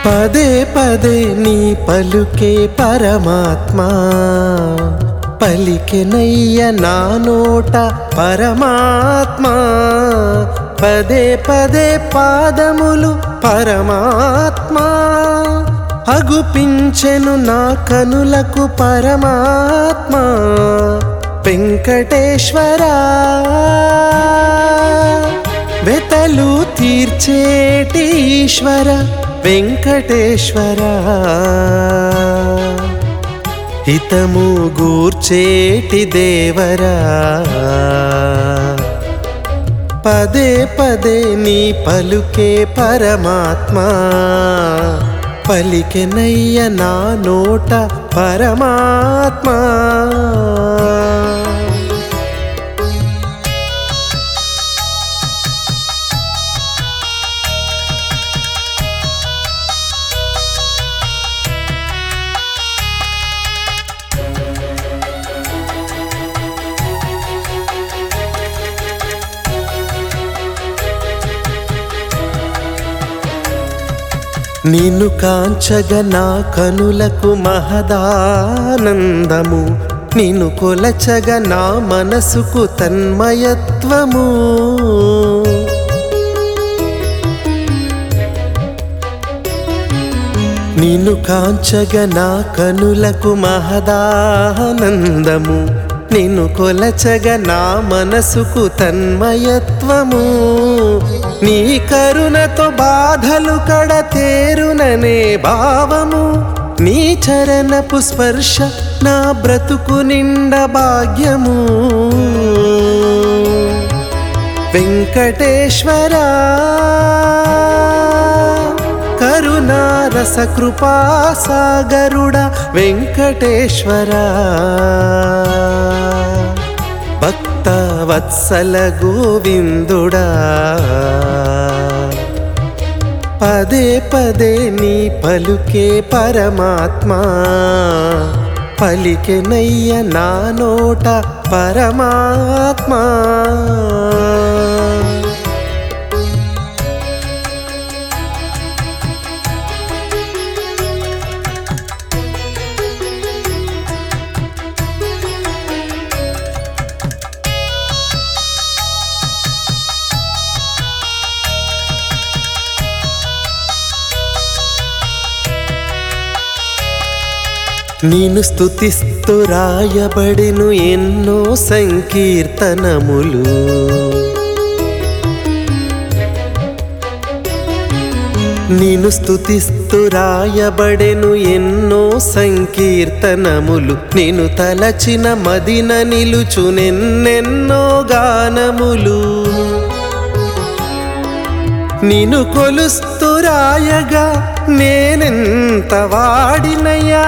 పదే పదే నీ పలుకే పరమాత్మా పలికెనయ్య నా నోట పరమాత్మా పదే పదే పాదములు పరమాత్మా అగుపించెను నా కనులకు పరమాత్మా వెంకటేశ్వరా వెతలు తీర్చేటి ఈశ్వర వెంకటేశ్వర హితము గూర్చేటి దేవరా పదే పదే నీ పలుకే పరమాత్మా పలికెనయ్య నా నోట పరమాత్మా నిన్ను కాంచగ నా కనులకు మహదానందము నిన్ను కొలచగ నా మనసుకు తన్మయత్వము నిన్ను కాంచగ నా కనులకు మహదానందము నిన్ను కొలచగ నా మనసుకు తన్మయత్వము నీ కరుణతో బాధలు కడతేరుననే భావము నీ చరణపు స్పర్శ నా బ్రతుకు నిండ భాగ్యము వెంకటేశ్వరా కరుణారస కృపా సాగరుడ వెంకటేశ్వరా భక్త వత్సల గోవిందుడా పదే పదే నీ పలుకే పరమాత్మా పలికెనయ్య నా నోట పరమాత్మా నేను స్తుతిస్తూ రాయబడిను ఎన్నో సంకీర్తనములు నేను స్తుతిస్తూ రాయబడెను ఎన్నో సంకీర్తనములు నేను తలచిన మదిన నిలుచునెన్నెన్నో గానములు నిన్ను కొలుస్తూ రాయగా నేనెంత వాడినయ్యా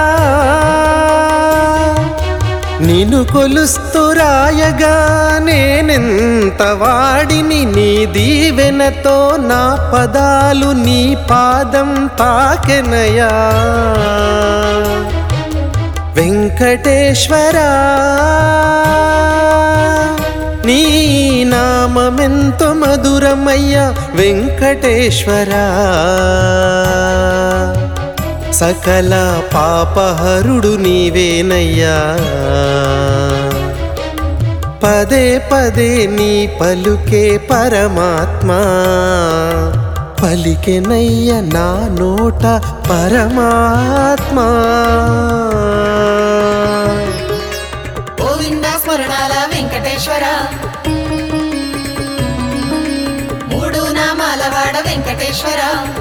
నిన్ను కొలుస్తూ రాయగా నేనెంత వాడిని నీ దీవెనతో నా పదాలు నీ పాదం తాకెనయా వెంకటేశ్వరా నీ నామమెంతో మధురమయ్యా వెంకటేశ్వరా సకల పాపహరుడు నీవేనయ్యా పదే పదే నీ పలుకే పరమాత్మా పలికెనయ్య నా నోట పరమాత్మా గోవింద స్మరణాల వెంకటేశ్వర మూడు నామాల వాడ వెంకటేశ్వర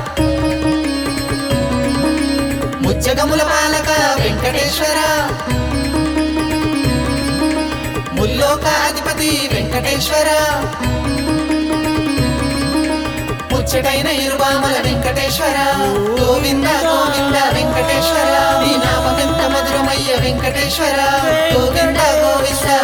ముచ్చగముల పాలక వెంకటేశ్వర ముల్లోక అధిపతి వెంకటేశ్వర ముచ్చటైన ఇరుబామల వెంకటేశ్వర గోవింద గోవింద వెంకటేశ్వర నీ నామమెంత మధురమయ్య వెంకటేశ్వర గోవింద గోవింద